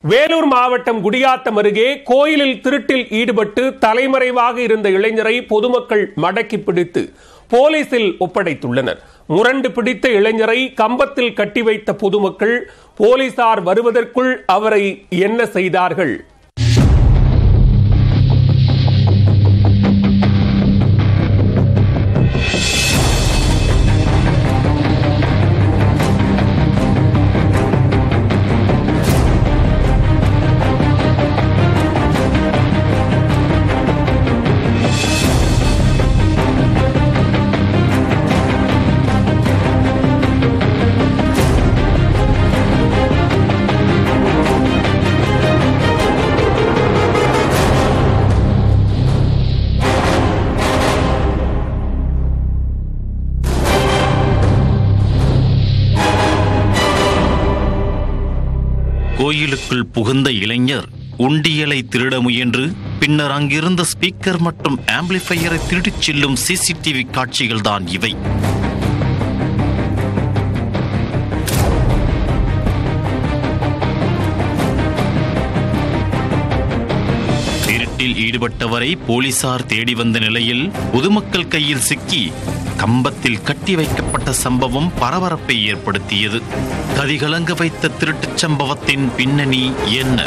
வேலூர் மாவட்டம் குடியாத்தம் அருகே கோயிலில் திருட்டில் ஈடுபட்டு தலைமறைவாக இருந்த இளைஞரை பொதுமக்கள் மடக்கி பிடித்து போலீசில் ஒப்படைத்துள்ளனர் முரண்டு பிடித்த இளைஞரை கம்பத்தில் கட்டி வைத்த பொதுமக்கள் போலீசார் வருவதற்குள் அவரை என்ன செய்தார்கள் கோயிலுக்குள் புகுந்த இளைஞர் உண்டியலை திருட முயன்று பின்னர் அங்கிருந்த ஸ்பீக்கர் மற்றும் ஆம்பிளிஃபையரை திருடிச் செல்லும் சிசிடிவி காட்சிகள் தான் இவை திருட்டில் ஈடுபட்டவரை போலீசார் தேடி வந்த நிலையில் பொதுமக்கள் கையில் சிக்கி கம்பத்தில் கட்டி வைக்கப்பட்ட சம்பவம் பரபரப்பை ஏற்படுத்தியது கதிகலங்க வைத்த திருட்டுச் சம்பவத்தின் பின்னணி என்ன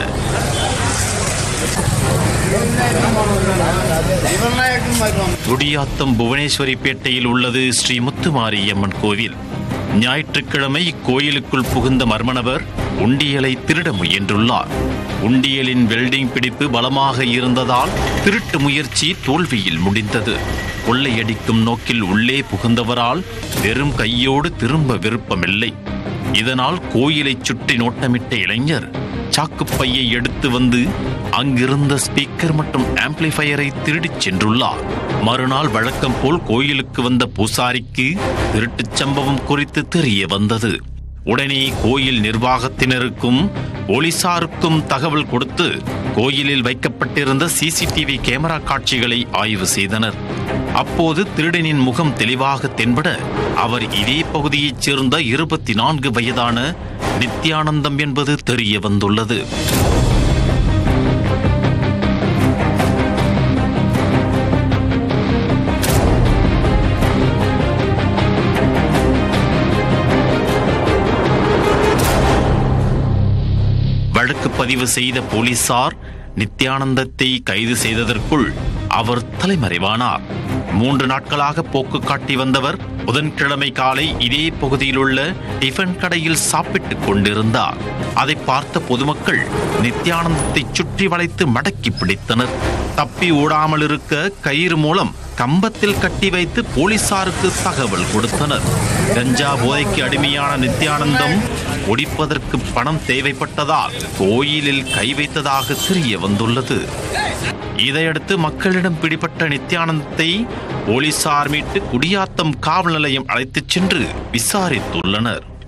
குடியாத்தம் புவனேஸ்வரி பேட்டையில் உள்ளது ஸ்ரீ முத்துமாரியம்மன் கோவில் ஞாயிற்றுக்கிழமை இக்கோயிலுக்குள் புகுந்த மர்மநபர் உண்டியலை திருட முயன்றுள்ளார் உண்டியலின் வெல்டிங் பிடிப்பு பலமாக இருந்ததால் திருட்டு முயற்சி தோல்வியில் முடிந்தது கொள்ளையடிக்கும் நோக்கில் உள்ளே புகுந்தவரால் வெறும் கையோடு திரும்ப விருப்பமில்லை இதனால் கோயிலை சுற்றி நோட்டமிட்ட இளைஞர் சாக்குப்பையை எடுத்து வந்து அங்கிருந்த ஸ்பீக்கர் மற்றும் ஆம்பிளிஃபையரை திருடிச் சென்றுள்ளார் மறுநாள் வழக்கம் போல் கோயிலுக்கு வந்த பூசாரிக்கு திருட்டுச் சம்பவம் குறித்து தெரிய வந்தது உடனே கோயில் நிர்வாகத்தினருக்கும் போலீசாருக்கும் தகவல் கொடுத்து கோயிலில் வைக்கப்பட்டிருந்த சிசிடிவி கேமரா காட்சிகளை ஆய்வு செய்தனர் அப்போது திருடனின் முகம் தெளிவாக தென்பட அவர் இதே பகுதியைச் சேர்ந்த இருபத்தி நான்கு வயதான நித்யானந்தம் என்பது தெரிய வந்துள்ளது வழக்கு பதிவு செய்த போலீசார் நித்யானந்தத்தை கைது செய்ததற்குள் அவர் தலைமறைவானார் மூன்று நாட்களாக போக்கு காட்டி வந்தவர் புதன்கிழமை காலை இதே பகுதியில் உள்ள டிஃபன் கடையில் சாப்பிட்டுக் கொண்டிருந்தார் அதை பார்த்த பொதுமக்கள் நித்யானந்தத்தை சுற்றி வளைத்து மடக்கி பிடித்தனர் தப்பி ஓடாமல் இருக்க கயிறு மூலம் கம்பத்தில் கட்டி வைத்து போலீசாருக்கு தகவல் கொடுத்தனர் கஞ்சா போதைக்கு அடிமையான நித்யானந்தம் ஒடிப்பதற்கு பணம் தேவைப்பட்டதால் கோயிலில் கை வைத்ததாக தெரிய வந்துள்ளது இதையடுத்து மக்களிடம் பிடிபட்ட நித்யானந்தத்தை போலீசார் மீட்டு குடியாத்தம் காவல் நிலையம் அழைத்துச் சென்று விசாரித்துள்ளனர்